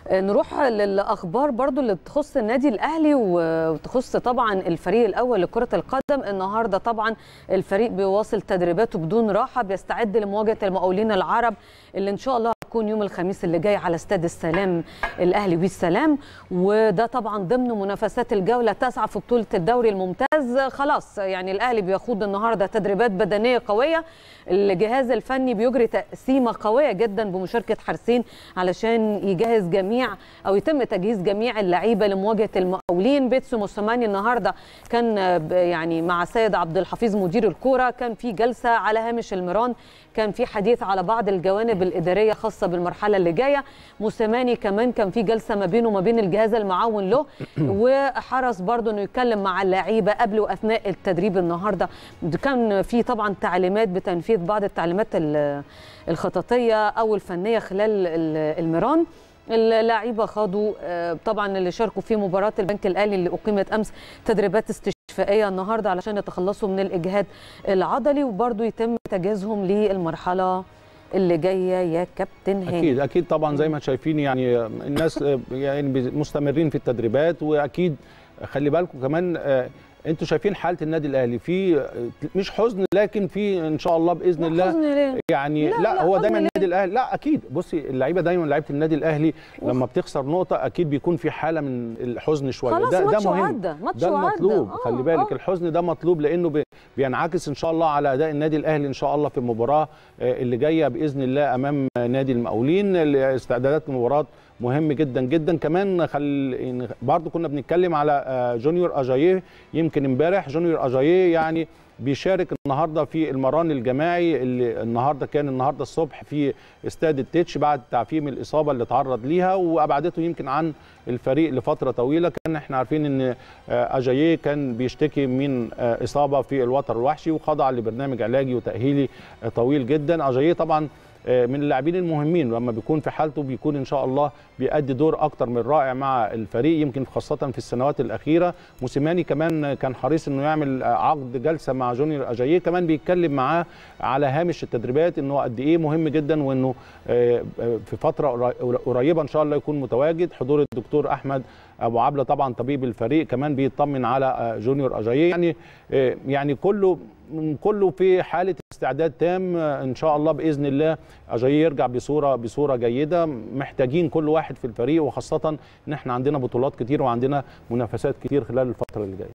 نروح للاخبار برضو اللي تخص النادي الاهلي وتخص طبعا الفريق الاول لكره القدم النهارده طبعا الفريق بيواصل تدريباته بدون راحه بيستعد لمواجهه المقاولين العرب اللي ان شاء الله هتكون يوم الخميس اللي جاي على استاد السلام الاهلي والسلام وده طبعا ضمن منافسات الجوله التاسعه في بطوله الدوري الممتاز خلاص يعني الاهلي بيخوض النهارده تدريبات بدنيه قويه الجهاز الفني بيجري تقسيمه قويه جدا بمشاركه حارسين علشان يجهز جميع او يتم تجهيز جميع اللعيبه لمواجهه المقاولين بيتسو موسيماني النهارده كان يعني مع سيد عبد الحفيظ مدير الكوره كان في جلسه على هامش المران كان في حديث على بعض الجوانب الاداريه خاصه بالمرحله اللي جايه موسيماني كمان كان في جلسه ما بينه وما بين الجهاز المعاون له وحرص برضه انه يتكلم مع اللعيبه قبل واثناء التدريب النهارده كان في طبعا تعليمات بتنفيذ بعض التعليمات الخططيه او الفنيه خلال المران اللعيبه خاضوا طبعا اللي شاركوا في مباراه البنك الاهلي اللي اقيمت امس تدريبات استشفائيه النهارده علشان يتخلصوا من الاجهاد العضلي وبرده يتم تجهيزهم للمرحله اللي جايه يا كابتن هاني اكيد اكيد طبعا زي ما شايفين يعني الناس يعني مستمرين في التدريبات واكيد خلي بالكم كمان انتوا شايفين حاله النادي الاهلي في مش حزن لكن في ان شاء الله باذن لا الله حزن ليه؟ يعني لا, لا, لا هو دايما ليه؟ النادي الاهلي لا اكيد بصي اللعيبه دايما لعيبه النادي الاهلي لما بتخسر نقطه اكيد بيكون في حاله من الحزن شويه خلاص ده ماتش ده مهم وعدى ماتش ده وعدى. المطلوب آه خلي بالك آه. الحزن ده مطلوب لانه بي- بينعكس ان شاء الله على اداء النادي الاهلي ان شاء الله في المباراه آه، اللي جايه باذن الله امام نادي المقاولين استعدادات المباراه مهم جدا جدا كمان خل برضو كنا بنتكلم على آه، جونيور اجاييه يمكن امبارح جونيور اجاييه يعني بيشارك النهارده في المران الجماعي اللي النهارده كان النهارده الصبح في استاد التتش بعد تعفيم الاصابه اللي تعرض ليها وابعدته يمكن عن الفريق لفتره طويله كان احنا عارفين ان آه، اجاييه كان بيشتكي من آه، اصابه في الوتر الوحشي وخضع لبرنامج علاجي وتاهيلي آه، طويل جدا اجاييه طبعا آه، من اللاعبين المهمين لما بيكون في حالته بيكون ان شاء الله بيأدي دور اكتر من رائع مع الفريق يمكن خاصه في السنوات الاخيره موسيماني كمان كان حريص انه يعمل آه، عقد جلسه مع جونيور اجاييه كمان بيتكلم معاه على هامش التدريبات انه قد ايه مهم جدا وانه آه، آه، في فتره قري- قريبه ان شاء الله يكون متواجد حضور الدكتور احمد ابو عبله طبعا طبيب الفريق كمان بيطمن على آه، جونيور اجاييه يعني آه، يعني كله كله في حاله استعداد تام آه، ان شاء الله باذن الله اجاييه يرجع بصوره بصوره جيده محتاجين كل واحد في الفريق وخاصه ان احنا عندنا بطولات كتير وعندنا منافسات كتير خلال الفتره اللي جايه